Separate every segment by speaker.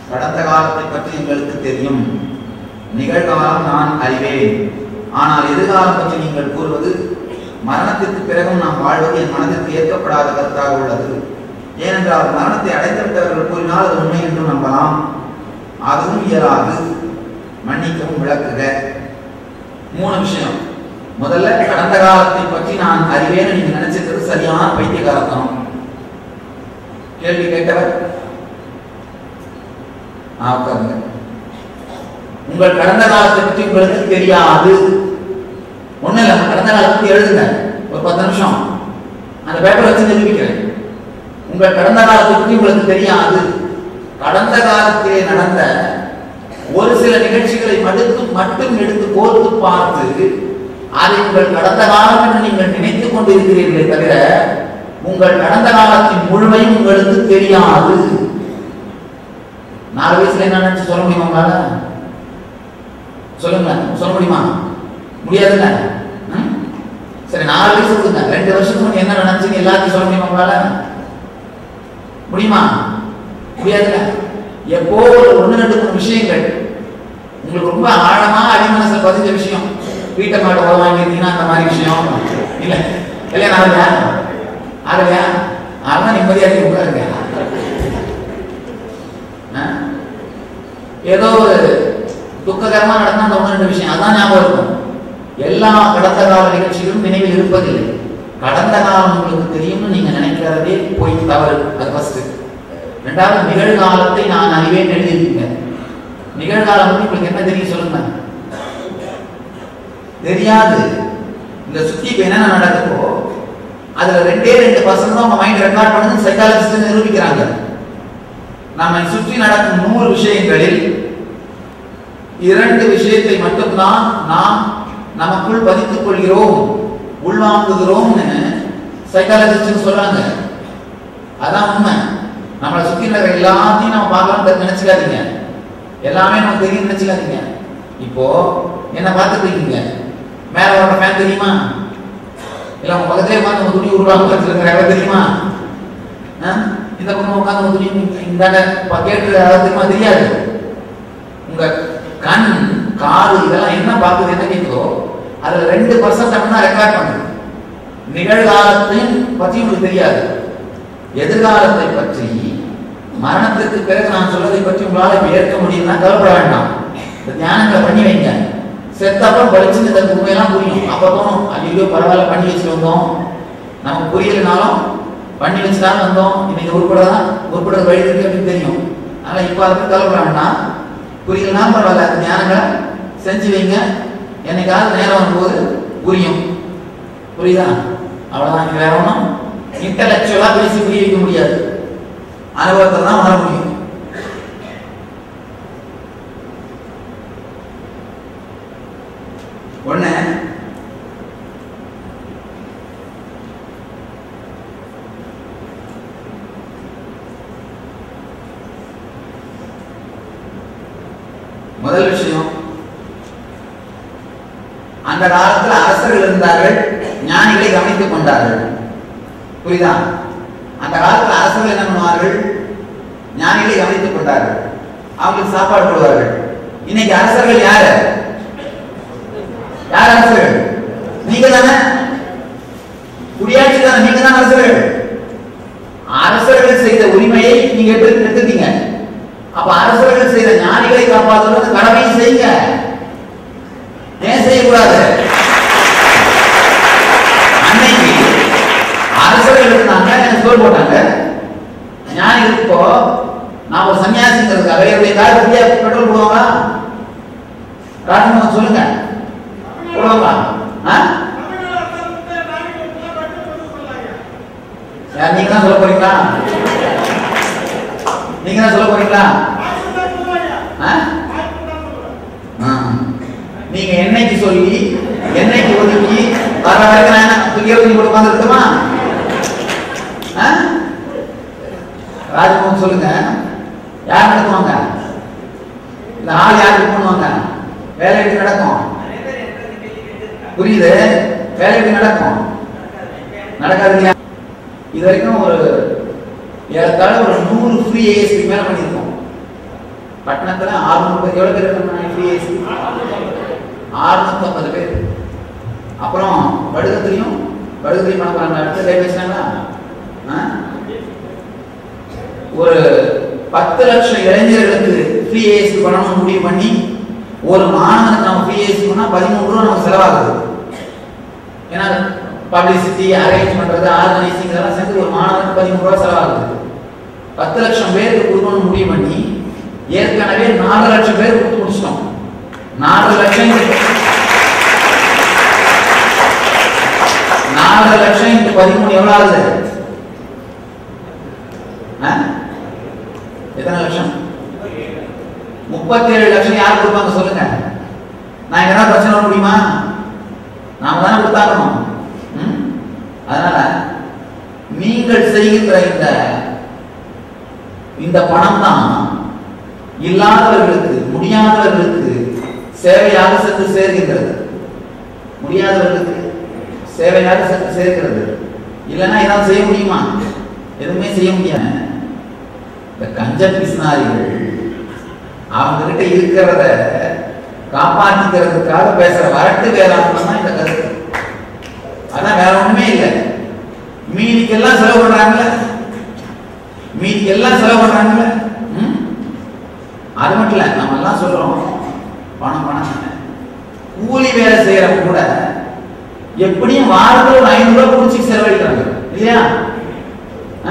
Speaker 1: கடந்த காலத்தை பற்றி எங்களுக்கு தெரியும் நிகழ்காலம் நான் அறிவேன் ஆனால் எதிர்காலம் பற்றி நீங்கள் கூறுவது மரணத்திற்கு பிறகும் நாம் வாழ்வது என் மனதிற்கு ஏற்கப்படாத கருத்தாக உள்ளது ஏனென்றால் மரணத்தை அடைந்துவிட்டவர்கள் கூறினால் அது உண்மை என்று நம்பலாம் அதுவும் இயலாது மன்னிக்கவும் விளக்குக மூணு விஷயம் முதல்ல கடந்த காலத்தை பற்றி நான் அறிவேன்னு நீங்க நினைச்சிருக்கிறது சரியான பைத்தியகாரத்தனம் கேள்வி கேட்டவர் ஆ, உட்காருங்க உங்கள் கடந்த காலத்தை பற்றி உங்களுக்கு தெரியாது ஒண்ணு இல்ல கடந்த காலத்தை பத்தி எழுதுங்க ஒரு பத்து நிமிஷம் அந்த பேப்பர் வச்சு நிரூபிக்கிறேன் உங்கள் கடந்த காலத்தை பற்றி உங்களுக்கு தெரியாது கடந்த காலத்திலே நடந்த ஒரு சில நிகழ்ச்சிகளை மட்டும் மட்டும் எடுத்து கோர்த்து பார்த்து அதை உங்கள் கடந்த காலம் என்று நீங்கள் நினைத்துக் கொண்டிருக்கிறீர்களே தவிர உங்கள் கடந்த காலத்தின் முழுமையும் உங்களுக்கு தெரியாது நாலு வயசுல என்ன நினைச்சு சொல்ல முடியுமா உங்களால சொல்லுங்க சொல்ல முடியுமா முடியாதுல்ல ம்? சரி நாலு வயசு கொடுங்க ரெண்டு வருஷத்துக்கு முன்னாடி என்ன நினைச்சுன்னு எல்லாத்தையும் சொல்ல முடியுமா உங்களால முடியுமா முடியாதுல்ல எப்போ ஒரு ஒன்று ரெண்டு மூணு விஷயங்கள் உங்களுக்கு ரொம்ப ஆழமா அடிமனசில் பதிஞ்ச விஷயம் வீட்டை மாட்டு உதவ வாங்கியிருந்தீங்கன்னா அந்த மாதிரி விஷயம் இல்ல கல்யாணம் ஆகலையா ஆகலையா ஆனா நிம்மதியா இருக்கு உட்காருங்க ஆ? ஏதோ ஒரு துக்ககரமா நடந்த அந்த ஒன்று ரெண்டு விஷயம் அதான் ஞாபகம் இருக்கும் எல்லா கடந்த கால நிகழ்ச்சிகளும் நினைவில் இருப்பதில்லை கடந்த காலம் உங்களுக்கு தெரியும்னு நீங்க நினைக்கிறதே போய் தவறு அது ஃபர்ஸ்ட் ரெண்டாவது நிகழ்காலத்தை நான் அறிவேன் எழுதியிருக்கீங்க நிகழ்காலம் வந்து உங்களுக்கு என்ன தெரியும் சொல்லுங்க தெரியாது இந்த சுத்தி இப்ப என்னென்ன நடக்குதோ அதுல ரெண்டே ரெண்டு பர்சன்ட் தான் உங்க மைண்ட் ரெக்கார்ட் பண்ணுது சைக்காலஜிஸ்ட் நிரூபிக்கிறாங்க நம்மை சுற்றி நடக்கும் நூறு விஷயங்களில் இரண்டு விஷயத்தை மட்டும்தான் நாம் நமக்குள் பதித்துக் கொள்கிறோம் உள்வாங்குகிறோம்னு சைக்காலஜிஸ்ட் சொல்றாங்க அதான் உண்மை நம்மளை சுத்தி நடக்கிற எல்லாத்தையும் நம்ம பார்க்கலாம்னு நினைச்சுக்காதீங்க எல்லாமே நமக்கு தெரியும் நினைச்சுக்காதீங்க இப்போ என்ன பார்த்துட்டு இருக்கீங்க மேல வர ஃபேன் தெரியுமா இல்ல உங்க பக்கத்திலே உட்காந்து உங்க துணி உருவாக்க வச்சிருக்கிற இடம் தெரியுமா ஆ? இந்த பக்கம் உட்காந்து உங்க துணி இந்தாண்ட ப- கேட்டு அதாவது தெரியுமா தெரியாது உங்க கண் காது இதெல்லாம் என்ன பார்க்குது என்ன கேட்குதோ அதுல ரெண்டு பர்சன்ட் தான் ரெக்கார்ட் பண்ணுது நிகழ்காலத்தையும் பற்றி உங்களுக்கு தெரியாது எதிர்காலத்தை பற்றி மரணத்திற்கு பிறகு நான் சொல்வதை பற்றி உங்களால இப்ப ஏற்க முடியும்னா கவலைப்பட வேண்டாம் இந்த தியானங்களை பண்ணி வைங்க செத்தப்பறம் படிச்சுன்னு இந்த உண்மையெல்லாம் புரியும் அப்ப தோணும் ஐயோ பரவாயில்ல பண்ணி வச்சுட்டு வந்தோம் நமக்கு புரியலனாலும் பண்ணி வச்சுதான் வந்தோம் இன்னைக்கு உருப்படதான் உருப்பட வழி இருக்கு அப்படின்னு தெரியும் அதனால இப்ப அதை பத்தி கவலைப்பட வேண்டாம் புரியலனா பரவாயில்ல அந்த தியானங்களை செஞ்சு வைங்க என்னைக்காவது நேரம் வரும்போது புரியும் புரியுதா அவ்வளவுதான் இங்க வேற ஒன்றும் இன்டலெக்சுவலா பேசி புரிய வைக்க முடியாது அனுபவத்தை தான் உணர முடியும் ஒண்ணு முதல் விஷயம் அந்த காலத்துல அரசர்கள் இருந்தார்கள் ஞானிகளை கவனித்துக் கொண்டார்கள் புரியுதா அந்த காலத்துல அரசர்கள் என்ன பண்ணுவார்கள் ஞானிகளை கவனித்துக் கொண்டார்கள் அவங்களுக்கு சாப்பாடு போடுவார்கள் இன்னைக்கு அரசர்கள் யாரு யார் அரசர்கள் நீங்க தானே குடியாட்சி தானே நீங்க தான் அரசர்கள் அரசர்கள் செய்த உரிமையை நீங்க எடுத்து எடுத்துட்டீங்க அப்ப அரசர்கள் செய்த ஞானிகளை காப்பாற்றுவது கடமையை செய்யுங்க ஏன் செய்யக்கூடாது அன்னைக்கு அரசர்கள் இருந்தாங்க எனக்கு சோறு போட்டாங்க ஞானிகள் இப்போ நான் ஒரு சன்னியாசிங்கிறதுக்காக என்னுடைய கார் பத்தியா பெட்ரோல் போடுவாங்களா ராஜமோகன் சொல்லுங்க போடுவாங்களா ஆ? யார் நீங்க தான் சொல்ல போறீங்களா நீங்க தான் சொல்ல போறீங்களா ஆ? ஆ. நீங்க என்னைக்கு சொல்லி என்னைக்கு ஒதுக்கி வர வரைக்கும் நான் என்ன துணியை ஒதுக்கி போட்டு உட்காந்துருக்கமா ராஜமோகன் சொல்லுங்க யார் நடத்துவாங்க இந்த ஆள் யாருக்கு பண்ணுவாங்க வேலை எப்படி நடக்கும் புரியுது வேலை எப்படி நடக்கும் நடக்காது இல்லையா இது வரைக்கும் ஒரு ஏறத்தாழ ஒரு நூறு ஃப்ரீ ஏஎஸ்பி மேல பண்ணியிருக்கோம் பட்டணத்துல ஆறுநூறு பேர் எவ்வளவு பேர் இருக்காங்க ஃப்ரீ ஆறுநூத்தி ஐம்பது பேர் அப்புறம் கடுகத்திலையும் கடுகத்திலையும் பண்ண போறாங்க அடுத்த கை வச்சாங்களா ஆ? ஒரு பத்து லட்சம் இளைஞர்களுக்கு ஃப்ரீ ஏசி பண்ணணும்னு முடிவு பண்ணி ஒரு மாணவனுக்கு நம்ம ஃப்ரீ ஏசி பண்ணா பதிமூணு ரூபா நமக்கு செலவாகுது ஏன்னா பப்ளிசிட்டி அரேஞ்ச் பண்றது ஆர்கனைசிங் இதெல்லாம் சேர்ந்து ஒரு மாணவனுக்கு பதிமூணு ரூபா செலவாகுது பத்து லட்சம் பேருக்கு கொடுக்கணும்னு முடிவு பண்ணி ஏற்கனவே நாலு லட்சம் பேர் கொடுத்து முடிச்சிட்டோம் நாலு லட்சம் இன்ட்டு- நாலு லட்சம் இன்ட்டு பதிமூணு எவ்வளவு ஆகுது ஆ? எத்தனை லட்சம் முப்பத்தி ஏழு லட்சம் யார் கொடுப்பாங்க சொல்லுங்க நான் எங்கன்னா பிரச்சனை வர முடியுமா நாம தானே கொடுத்தாகணும் ம்? அதனால நீங்கள் செய்கின்ற இந்த இந்த பணம் தான் இல்லாதவர்களுக்கு முடியாதவர்களுக்கு சேவையாக சென்று சேர்கின்றது முடியாதவர்களுக்கு சேவையாக சென்று சேர்க்கிறது இல்லைன்னா ஏதாவது செய்ய முடியுமா எதுவுமே செய்ய முடியாது இந்த கஞ்ச பிசினாரிகள் அவங்க கிட்ட இருக்கிறத காப்பாத்திக்கிறதுக்காக பேசுற வரட்டு வேளாண்மை தான் இந்த கருத்து அதான் வேற ஒண்ணுமே இல்லை மீதிக்கெல்லாம் செலவு பண்றாங்கல்ல மீதிக்கெல்லாம் செலவு பண்றாங்கல்ல ம்? அது மட்டும் இல்ல நம்ம எல்லாம் சொல்றோம் பணம் பணம் கூலி வேலை செய்யறவங்க கூட எப்படியும் வாரத்துல ஒரு ஐநூறு ரூபாய் குடிச்சு செலவழிக்கிறாங்க இல்லையா ஆ?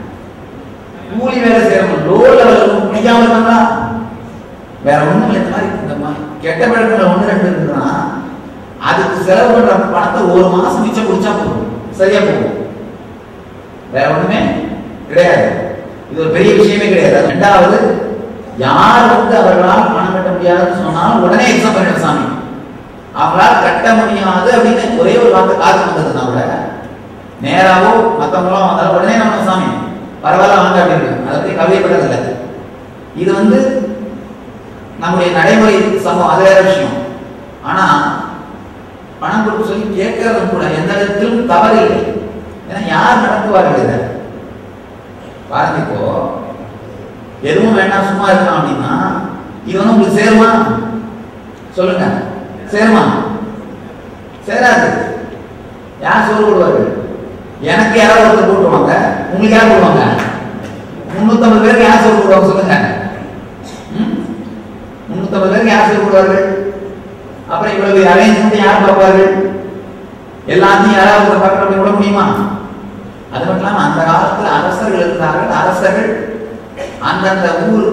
Speaker 1: கூலி வேலை செய்யறவங்க லோ லெவலுக்கு பிடிக்காம இருக்காங்களா வேற ஒண்ணும் இல்லை இந்த மாதிரி இந்த மா- கெட்ட பழக்கங்கள் ஒண்ணு ரெண்டு இருக்குன்னா அதுக்கு செலவு பண்ற பணத்தை ஒரு மாசம் மிச்சம் குடிச்சா போதும் சரியா போகும் வேற ஒண்ணுமே கிடையாது இது ஒரு பெரிய விஷயமே கிடையாது ரெண்டாவது யார் வந்து அவர்களால் பணம் கட்ட முடியாதுன்னு சொன்னாலும் உடனே எக்ஸாம் பண்ணிடும் சாமி அவங்களால் கட்ட முடியாது அப்படின்னு ஒரே ஒரு வார்த்தை காது வந்ததுன்னா கூட நேராவோ மத்தவங்களும் வந்தாலும் உடனே நம்ம சாமி பரவாயில்ல வாங்க அப்படின்னு அதை பத்தி கவலைப்பட்டதில்லை இது வந்து நம்முடைய நடைமுறை சமூகம் அது வேற விஷயம் ஆனா பணம் கொடுக்க சொல்லி கேட்கறதும் கூட எந்த விதத்திலும் தவறில்லை ஏன்னா யார் நடத்துவார்கள் இதை பாருங்க இப்போ எதுவும் வேண்டாம் சும்மா இருக்கலாம் அப்படின்னா இது வந்து உங்களுக்கு சேருமா சொல்லுங்க சேருமா சேராது யார் சோறு போடுவார்கள் எனக்கு யாராவது ஒருத்தர் போட்டுருவாங்க உங்களுக்கு யார் போடுவாங்க முன்னூத்தம்பது பேருக்கு யார் சோறு போடுவாங்க சொல்லுங்க ம்? முன்னூத்தம்பது பேருக்கு யார் சோறு போடுவார்கள் அப்புறம் இவ்வளவு அரேஞ்ச்மெண்ட் யார் பார்ப்பார்கள் எல்லாத்தையும் யாராவது ஒருத்தர் பார்க்கணும் அப்படி விட முடியுமா அது மட்டும் இல்லாம அந்த காலத்துல அரசர்கள் இருந்தார்கள் அரசர்கள் அந்தந்த ஊர்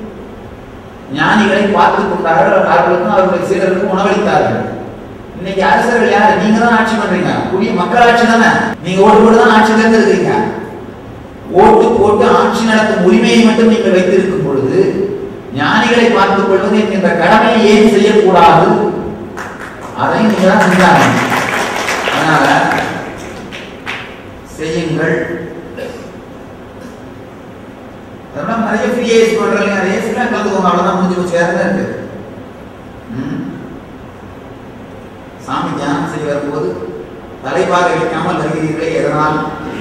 Speaker 1: ஞானிகளை பார்த்து கொண்டார்கள் அவர்களுக்கும் அவர்களுடைய சீடர்களுக்கும் உணவளித்தார்கள் இன்னைக்கு அரசர்கள் யாரு நீங்க தான் ஆட்சி பண்றீங்க புதிய மக்கள் ஆட்சி தானே நீங்க ஓட்டு போட்டு தான் ஆட்சி தேர்ந்தெடுக்கிறீங்க ஓட்டு போட்டு ஆட்சி நடத்தும் உரிமையை மட்டும் நீங்கள் வைத்திருக்கும் பொழுது ஞானிகளை பார்த்துக் கொள்வது என்கின்ற கடமையை ஏன் செய்யக்கூடாது அதையும் நீங்க தான் செஞ்சாங்க அதனால செய்யுங்கள் அதெல்லாம் நிறைய ஃப்ரீ ஏஜ் பண்றாங்க நிறைய ஃப்ரீலாம் கலந்துக்கோங்க அவ்வளவுதான் முடிஞ்சு போச்சு வேற என்ன இருக்கு ம். சாமி தியானம் செய்ய வரும்போது தலைப்பாக வைக்காமல் வருகிறீர்களே எதனால்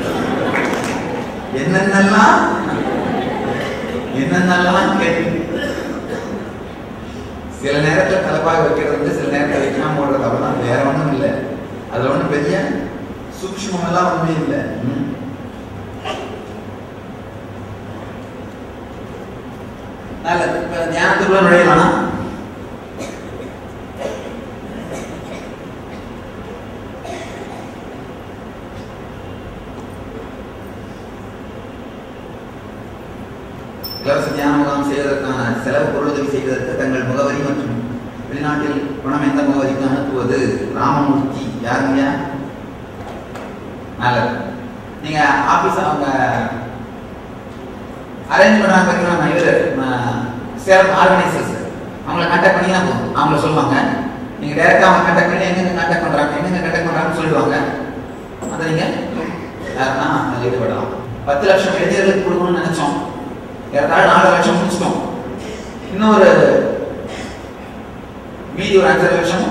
Speaker 1: என்னென்னலாம் என்னென்னலாம் கேட்டு சில நேரத்துல தலைப்பாக வைக்கிறது வந்து சில நேரத்துல வைக்காம ஓடுறது அவ்வளவுதான் வேற ஒண்ணும் இல்லை அதுல ஒண்ணும் பெரிய சூக்ஷ்மம் எல்லாம் ஒண்ணுமே இல்லை ம். நல்லது இப்ப தியானத்துக்குள்ள நுழையலாம் இலவச தியான முகாம் செய்வதற்கான செலவு பொருளுதவி செய்வதற்கு தங்கள் முகவரி மற்றும் வெளிநாட்டில் பணம் எந்த முகவரிக்கு அனுப்புவது ராமமூர்த்தி யாருங்க நல்லது நீங்க ஆபீஸ் அவங்க அரேஞ்ச் பண்றாங்க பார்த்தீங்கன்னா இவர் சேலம் ஆர்கனைசர்ஸ் அவங்கள கான்டாக்ட் பண்ணி தான் போதும் அவங்கள சொல்லுவாங்க நீங்க டைரக்டா அவங்க கான்டாக்ட் பண்ணி எங்க கான்டாக்ட் பண்றாங்க எங்க கான்டாக்ட் பண்றாங்கன்னு சொல்லிடுவாங்க அதை நீங்க யாருன்னா அதில் ஈடுபடலாம் பத்து லட்சம் இளைஞர்களுக்கு கொடுக்கணும்னு நினைச்சோம் ஏறத்தாழ நாலு லட்சம் முடிச்சிட்டோம் இன்னொரு மீதி ஒரு அஞ்சரை லட்சம்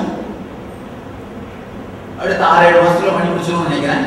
Speaker 1: அடுத்த ஆறு ஏழு மாசத்துல பண்ணி முடிச்சிருவோம்னு நினைக்கிறேன்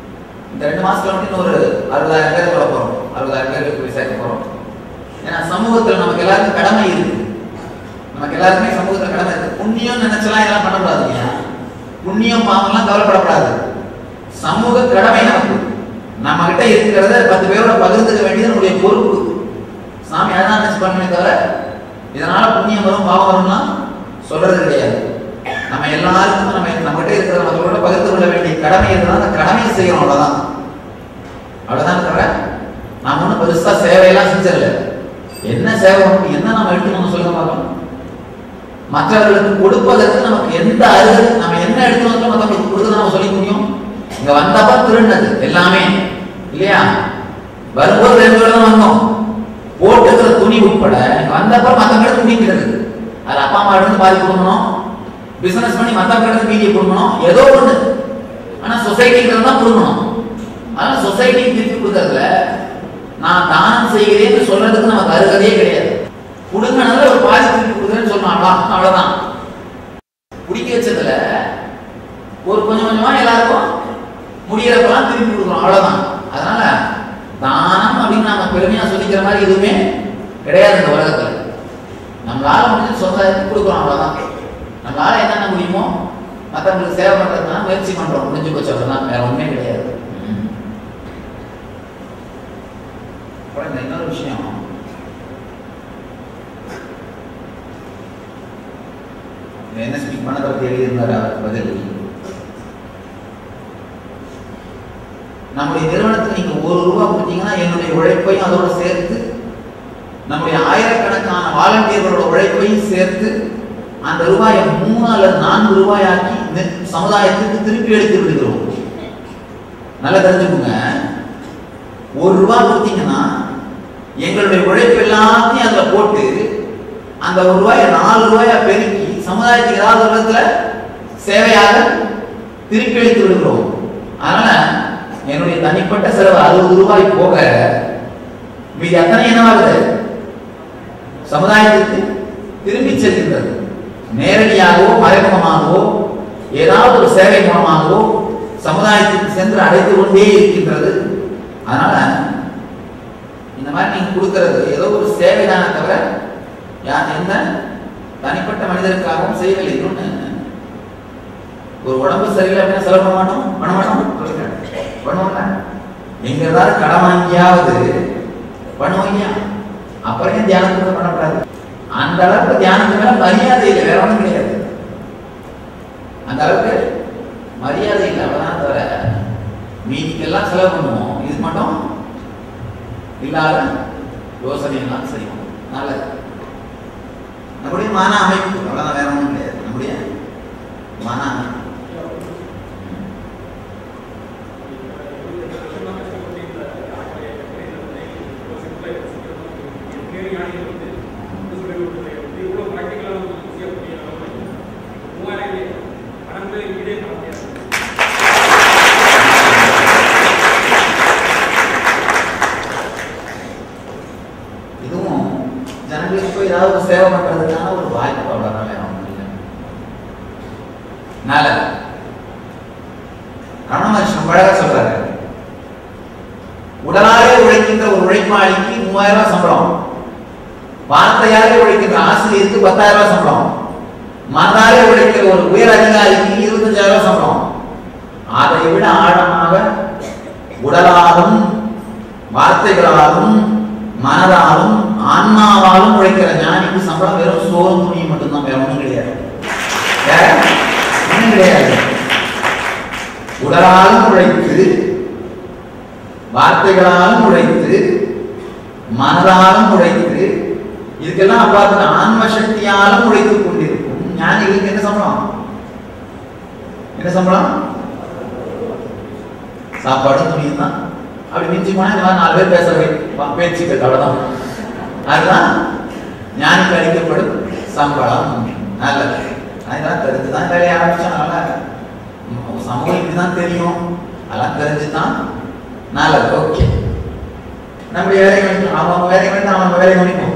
Speaker 1: இந்த ரெண்டு மாசத்துல வந்து இன்னொரு அறுபதாயிரம் பேர் சொல்ல போறோம் அறுபதாயிரம் பேருக்கு போய் சேர்க்க போறோம் ஏன்னா சமூக சமூகத்துல நமக்கு எல்லாருக்கும் கடமை இருக்கு நமக்கு எல்லாருக்குமே சமூகத்துல கடமை இருக்கு புண்ணியம் நினைச்சலாம் இதெல்லாம் பண்ணக்கூடாதுங்க புண்ணியம் பாவம்லாம் கவலைப்படக்கூடாது சமூக கடமை நமக்கு நம்ம கிட்ட இருக்கிறத பத்து பேரோட பகிர்ந்துக்க வேண்டியது நம்முடைய பொறுப்பு சாமி அதான் நினைச்சு பண்ணவே தவிர இதனால புண்ணியம் வரும் பாவம் வரும்லாம் சொல்றது கிடையாது நம்ம எல்லாருக்கும் நம்ம நம்ம கிட்ட இருக்கிற மக்களோட பகிர்ந்து கொள்ள வேண்டிய கடமை இருந்தால் அந்த கடமையை செய்யணும் அவ்வளவுதான் அவ்வளவுதான் தவிர நாம ஒன்றும் பெருசா சேவையெல்லாம் செஞ்சதில்லை என்ன சேவை பண்ணணும் என்ன நம்ம எடுக்கணும்னு சொல்லுங்க பார்க்கலாம் மற்றவர்களுக்கு கொடுப்பதற்கு நமக்கு எந்த அருகு நம்ம என்ன எடுத்து வந்து மற்றவங்களுக்கு கொடுத்து நம்ம சொல்லிக்க முடியும் இங்க வந்தப்ப திருநது எல்லாமே இல்லையா வரும்போது ரெண்டு பேரும் தான் வந்தோம் போட்டுக்கிற துணி உட்பட இங்க வந்தப்ப மத்தவங்க இடத்துல துணிக்கிறது அது அப்பா அம்மா இருந்து பாதி கொடுக்கணும் பிசினஸ் பண்ணி மத்தவங்க இடத்துல மீதியை கொடுக்கணும் ஏதோ ஒண்ணு ஆனா சொசைட்டிக்கு தான் கொடுக்கணும் அதனால சொசைட்டிக்கு திருப்பி கொடுக்கறதுல நான் தானம் செய்கிறேன்னு சொல்றதுக்கு நமக்கு அருகதையே கிடையாது கொடுங்கனால ஒரு பாதி திருப்பி கொடுக்குறேன்னு சொல்லணும் அவ்வளோ அவ்வளவுதான் குடிக்க வச்சதுல ஒரு கொஞ்சம் கொஞ்சமா எல்லாருக்கும் முடியறப்பெல்லாம் திருப்பி கொடுக்குறோம் அவ்வளவுதான் அதனால தானம் அப்படின்னு நாம பெருமையா சொல்லிக்கிற மாதிரி எதுவுமே கிடையாது இந்த உலகத்துல நம்மளால முடிஞ்ச சொந்தத்துக்கு கொடுக்குறோம் அவ்வளவுதான் நம்மளால என்னென்ன முடியுமோ மற்றவங்களுக்கு சேவை பண்றதுனா முயற்சி பண்றோம் முடிஞ்சு போச்சு அவ்வளவுதான் வேற ஒண்ணுமே கிடையாது ம். அப்புறம் இந்த இன்னொரு விஷயம் என்ன ஸ்பீக் பண்ணதை பத்தி எழுதியிருந்தார் அவர் பதில் நம்முடைய நிறுவனத்துக்கு நீங்க ஒரு ரூபா கொடுத்தீங்கன்னா என்னுடைய உழைப்பையும் அதோட சேர்த்து நம்முடைய ஆயிரக்கணக்கான வாலண்டியர்களோட உழைப்பையும் சேர்த்து அந்த ரூபாயை மூணு அல்லது நான்கு ரூபாயாக்கி நி- சமுதாயத்துக்கு திருப்பி எடுத்து விடுகிறோம் நல்லா தெரிஞ்சுக்கோங்க ஒரு ரூபா கொடுத்தீங்கன்னா எங்களுடைய உழைப்பு எல்லாத்தையும் அதுல போட்டு அந்த ஒரு ரூபாயை நாலு ரூபாயா பெருக்கி சமுதாயத்துக்கு ஏதாவது ஒரு விதத்துல சேவையாக திருப்பி அளித்து விடுகிறோம் அதனால என்னுடைய தனிப்பட்ட செலவு அறுபது ரூபாய் போக மீதி அத்தனை என்னவாகுது சமுதாயத்திற்கு திரும்பி செல்கின்றது நேரடியாகவோ மறைமுகமாகவோ ஏதாவது ஒரு சேவை மூலமாகவோ சமுதாயத்துக்கு சென்று அடைத்து கொண்டே இருக்கின்றது அதனால இந்த மாதிரி நீங்க கொடுக்கிறது ஏதோ ஒரு சேவை தானே தவிர யார் எந்த தனிப்பட்ட மனிதருக்காகவும் செய்யவில்லை இன்னொன்னு ஒரு உடம்பு சரியில்லை அப்படின்னா செலவு பண்ண மாட்டோம் பண்ண மாட்டோம் சொல்லுங்க பண்ணுவோம்ல எங்க ஏதாவது கடன் வாங்கியாவது பண்ணுவோம் இல்லையா அப்புறம் ஏன் தியானத்துக்கு பண்ணக்கூடாது அந்த அளவுக்கு தியானத்து மேல மரியாதை இல்லை வேற ஒண்ணும் கிடையாது அந்த அளவுக்கு மரியாதை இல்லை அவ்வளவுதான் தவிர மீதிக்கெல்லாம் செலவு பண்ணுவோம் இது மட்டும் இல்லாத யோசனை எல்லாம் செய்வோம் நல்லது நம்முடைய மன அமைப்பு அவ்வளவுதான் வேற ஒண்ணும் கிடையாது நம்முடைய மன அமைப்பு இதுவும் ஜனங்களுக்கு போய் ஏதாவது ஒரு சேவை பண்றதுக்கான ஒரு வாய்ப்பு அவ்வளவுதான் வேற ஒண்ணும் இல்லை நல்லது ரமண மகர்ஷி ரொம்ப அழகா சொல்றாரு உடலாலே உழைக்கின்ற ஒரு உழைப்பாளிக்கு மூவாயிரம் ரூபாய் சம்பளம் வார்த்தையாலே உழைக்கின்ற ஆசிரியருக்கு பத்தாயிரம் ரூபாய் சம்பளம் மனதாலே உழைக்கிற ஒரு உயர் அதிகாரிக்கு இருபத்தஞ்சாயிரம் ரூபாய் சம்பளம் அதை விட ஆழமாக உடலாலும் வார்த்தைகளாலும் மனதாலும் ஆன்மாவாலும் உழைக்கிற ஞானிக்கு சம்பளம் வெறும் சோறு துணி மட்டும்தான் வேற ஒண்ணும் கிடையாது வேற ஒண்ணும் கிடையாது உடலாலும் உழைத்து வார்த்தைகளாலும் உழைத்து மனதாலும் உழைத்து இதுக்கெல்லாம் அப்பாத்து ஆன்ம சக்தியாலும் உழைத்துக் கொண்டிருக்கும் ஞானிகளுக்கு என்ன சம்பளம் என்ன சம்பளம் சாப்பாடும் துணியும் தான் அப்படி மிஞ்சி போனா இந்த மாதிரி நாலு பேர் பேச வை- பேச்சுக்கள் அவ்வளவுதான் அதுதான் ஞானிக்கு அளிக்கப்படும் சம்பளம் நல்லது அதெல்லாம் தெரிஞ்சு தான் வேலையை ஆரம்பிச்சோம் சமூகம் இப்படிதான் தெரியும் அதெல்லாம் தெரிஞ்சுதான் நல்லது ஓகே நம்முடைய வேலை கவனிக்கணும் அவங்க வேலை கவனித்து அவங்க வேலை கவனிப்போம்